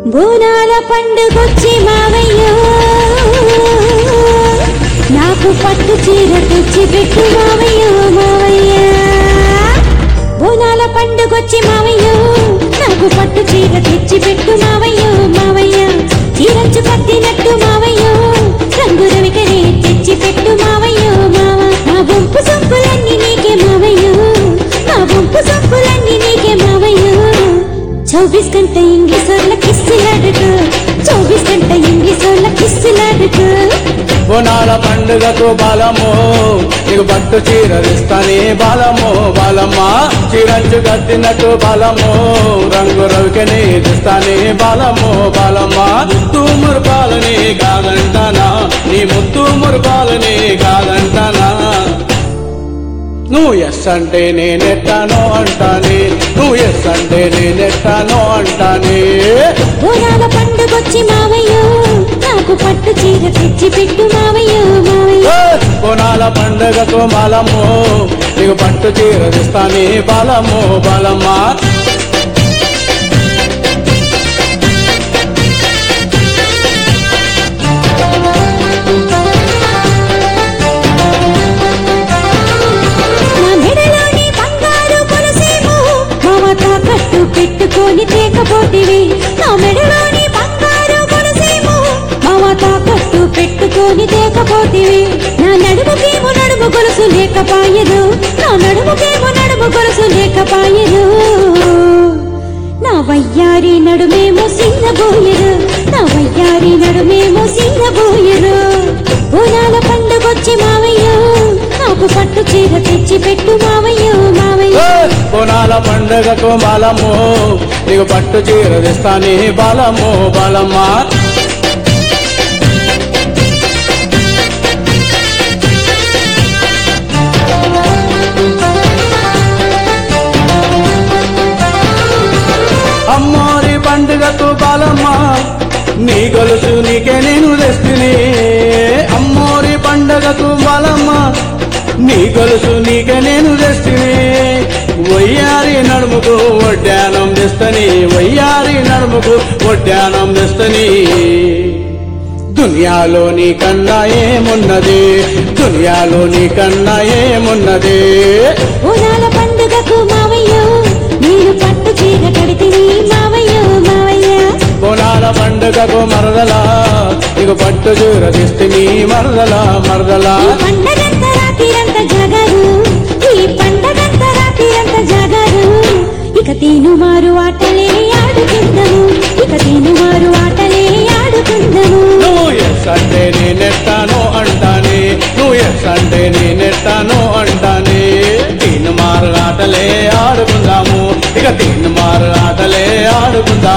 బోనాల పండుగొచ్చి మావయ్యో నాకు పట్టు చీర తెచ్చి పెట్టు మావయ్యో మావయ్య బోనాల పండుగొచ్చి మావయ్యో నాకు పట్టు చీర తెచ్చి పెట్టు మావయ్యో మావయ్య చీరంచు కట్టినట్టు మావయ్యో రంగు రవికరే తెచ్చి పెట్టు మావయ్యో మావ నా బొంపు సొంపులన్నీ నీకే మావయ్యో నా బొంపు సొంపులన్నీ నీకే మావయ్యో चौबीस घंटे इंग्लिश और किस लड़का चौबीस घंटे इंग्लिश और किस लड़का బోనాల పండుగకు బలము నీకు పట్టు చీర ఇస్తానే బలము బలమ్మ చీరంచు కట్టినట్టు బలము రంగు రవికని ఇస్తానే బలము బలమ్మ ముత్తు మురుపాలని కాదంటానా నీ ముత్తు మురుపాలని కాదంటానా నువ్వు ఎస్ అంటే నేనెట్టానో అంటానే నువ్వు ఎస్ అంటే నేనెట్టానో అంటానే బోనాల పండుగొచ్చి మావయ్యో నాకు పట్టు చీర తెచ్చి పెట్టు మావయ్యో మావయ్య కోనాల పండుగకు బలము నీకు పట్టు చీర ఇస్తానే బలము బలమ్మా నా మెడలోని బంగారు కొలుసేమో మామ తాకట్టు పెట్టుకొని తేకపోతివి నా మెడలోని బంగారు కొలుసేమో మామ తాకట్టు పెట్టుకొని తేకపోతివి నా నడుముకేమో నడుము గొలుసు లేకపాయదు నా నడుముకేమో నడుము గొలుసు లేకపాయదు నా వయ్యారి నడుమేమో సింగబోయరు నా వయ్యారి నడుమేమో సింగబోయరు బోనాల పండుగొచ్చి మావయ్యో నాకు పట్టు చీర తెచ్చి పెట్టు మావయ్యో మావయ్యో కోనాల పండుగకు బలము నీకు పట్టు చీర ఇస్తానే బలము బలమ్మా అమ్మోరి పండుగకు బలమ్మా నీ గొలుసు నీకే నేను తెస్తుని అమ్మోరి పండుగకు బలమ్మా నీ గొలుసు నీకే నేను తెస్తుని వయ్యారి నడుముకు వడ్డానం తెస్తని వయ్యారి నడుముకు వడ్డానం తెస్తని దునియాలో నీ కన్నా ఏమున్నది దునియాలో నీ కన్నా ఏమున్నది బోనాల పండుగకు మావయ్యో నేను పట్టు చీర కడితిని మావయ్యో మావయ్య బోనాల పండుగకు మరదలా నీకు పట్టు చీర తెస్తిని మరదలా మరదలా ఈ పండగంత రాత్రిరంత జగరు ఈ పండగంత రాత్రిరంత జగరు ఇక తీను మారు ఆటలే ఆడుకుందము ఇక తీను మారు ఆటలే ఆడుకుందము నువ్వు ఎస్ అంటే నేనెట్టాను అంటానే నువ్వు ఎస్ అంటే నేనెట్టాను అంటానే తీన్ మారు ఆటలే ఆడుకుందాము ఇక తీన్ మారు ఆటలే ఆడుకుందాము